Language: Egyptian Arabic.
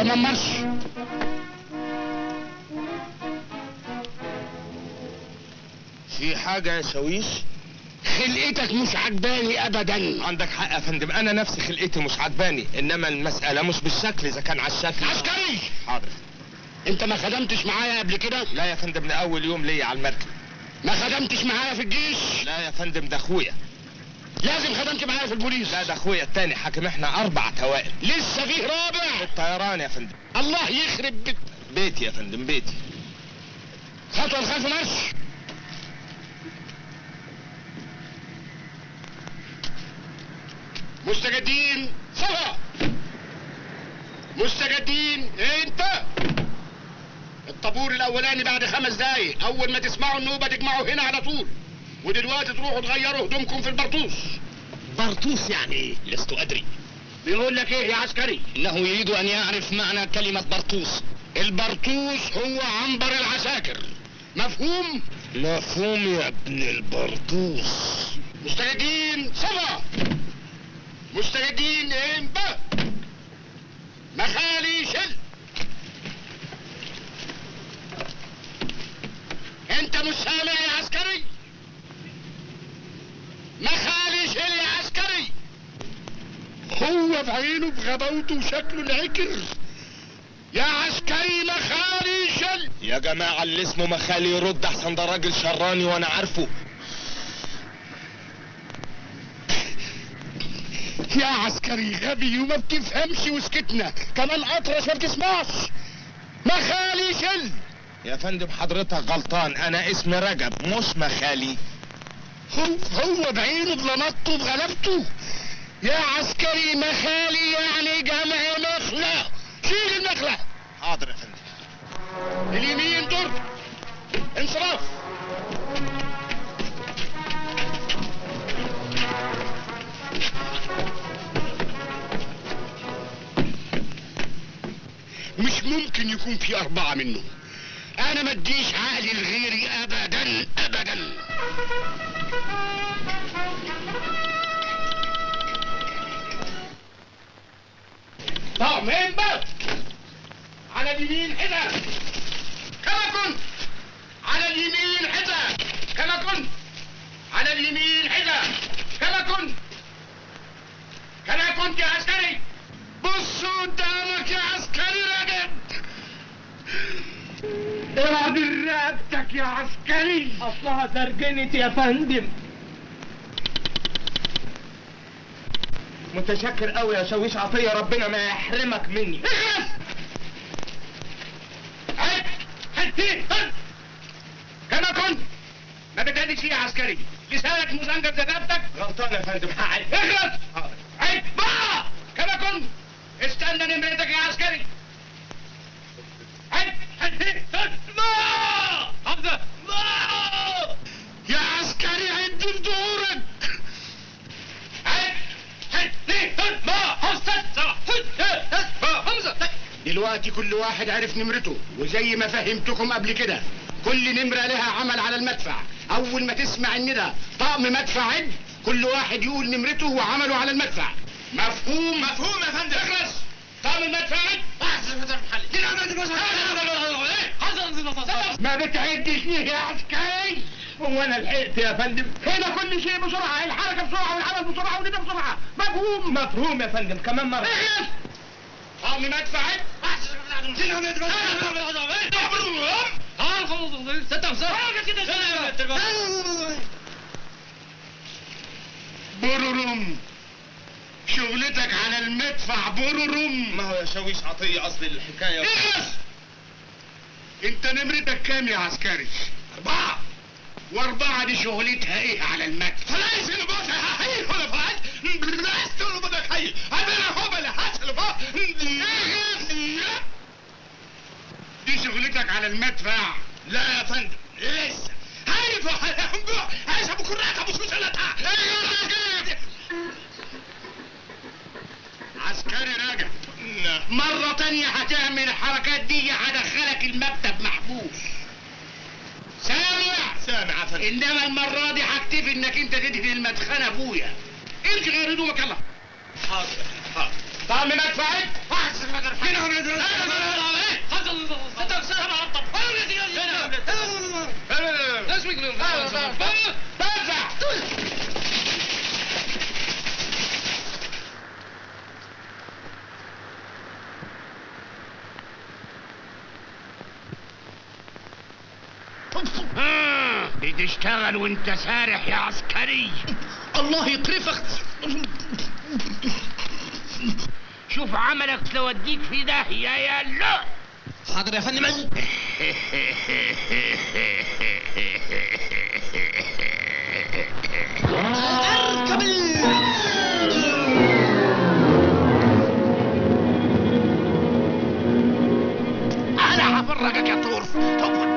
الامام مرش في حاجة يا شاويش خلقتك مش عجباني ابدا عندك حق يا فندم انا نفسي خلقتي مش عجباني انما المسألة مش بالشكل اذا كان على الشكل عسكري حاضر انت ما خدمتش معايا قبل كده لا يا فندم ده اول يوم ليا على المركب ما خدمتش معايا في الجيش لا يا فندم ده اخويا لازم خدمت معايا في البوليس لا ده اخويا التاني حاكم احنا اربع توائم لسه فيه رابع الطيران يا فندم الله يخرب بيت بيتي يا فندم بيتي خطوه الخلف مرش مستجدين صفا مستجدين إيه انت الطابور الاولاني بعد خمس دقايق اول ما تسمعوا النوبه تجمعوا هنا على طول ودلوقتي تروحوا تغيروا هدومكم في البرطوس برطوس يعني ايه؟ لست ادري بيقول لك ايه يا عسكري انه يريد ان يعرف معنى كلمة برطوس البرطوس هو عنبر العساكر مفهوم مفهوم يا ابن البرطوس مستجدين صفا مستجدين امبا مخالي شل انت مش سامع يا عسكري مخالي شل يا عسكري هو بعينه بغباوته وشكله العكر يا عسكري مخالي شل يا جماعة اللي اسمه مخالي يرد احسن ده راجل شراني وانا عارفه يا عسكري غبي وما بتفهمش وسكتنا كمان اطرش ما بتسمعش مخالي شل يا فندم حضرتك غلطان انا اسمي رجب مش مخالي هو هو بعينه بلنطه بغلبته يا عسكري مخالي يعني جمع مخلة شيل المخلة حاضر يا فندم اليمين دور انصراف مش ممكن يكون في أربعة منهم أنا ما اديش عقلي لغيري أبدا أبدا طعمين بس على اليمين حذا كما كنت على اليمين حذا كما كنت على اليمين حذا كما كنت كما كنت يا عسكري بص قدامك يا عسكري راجل اعدل رقبتك يا عسكري اصلها ترجمت يا فندم متشكر قوي يا شاويش عطية ربنا ما يحرمك مني اخلص هات هاتين هات كما كنت ما بتهدش فيه يا عسكري لسانك مزنجر زي رقبتك غلطان يا فندم حقك اخلص عيب بقى كما كنت استنى نمرتك يا عسكري عيب هاتين هات ما حمزة ما يا عسكري عد في دورك عيب هاتين هات ما حمزة حمزة دلوقتي كل واحد عرف نمرته وزي ما فهمتكم قبل كده كل نمرة لها عمل على المدفع أول ما تسمع الندى طقم مدفع عد كل واحد يقول نمرته وعمله على المدفع مفهوم مفهوم يا فندم اخلص طقم المدفع عد ما بتعدش ليه يا عسكري هو انا لحقت يا فندم هنا كل شيء بسرعة الحركة بسرعة والعمل بسرعة والندى بسرعة مفهوم مفهوم يا فندم كمان مرة اخلص طقم مدفع عد بررم شغلتك على المدفع بررم ما هو يا شاويش عطية اصل الحكاية اخلص انت نمرتك كام يا عسكري اربعة واربعة دي شغلتها ايه على المدفع فلاش اللي بوجه هاي ولا فاعل بلاش اللي بدك هاي عندنا هو بلا حاس اللي فوق دي شغلتك على المدفع لا يا فندم لسه هاي فوق هاي ابو كراك ابو سوسلتها عسكري راجع مرة تانية هتعمل الحركات دي هدخلك المكتب محبوس سامع سامع يا فندم انما المرة دي هكتفي انك انت تدهن المدخنة ابويا امشي غير هدومك يلا حاضر حاضر طعم مدفعك فين هو الرجل؟ بتشتغل وانت سارح يا عسكري الله يقرفك شوف عملك توديك في داهية يا لا حاضر يا فندم اركب انا هفرجك يا طور طب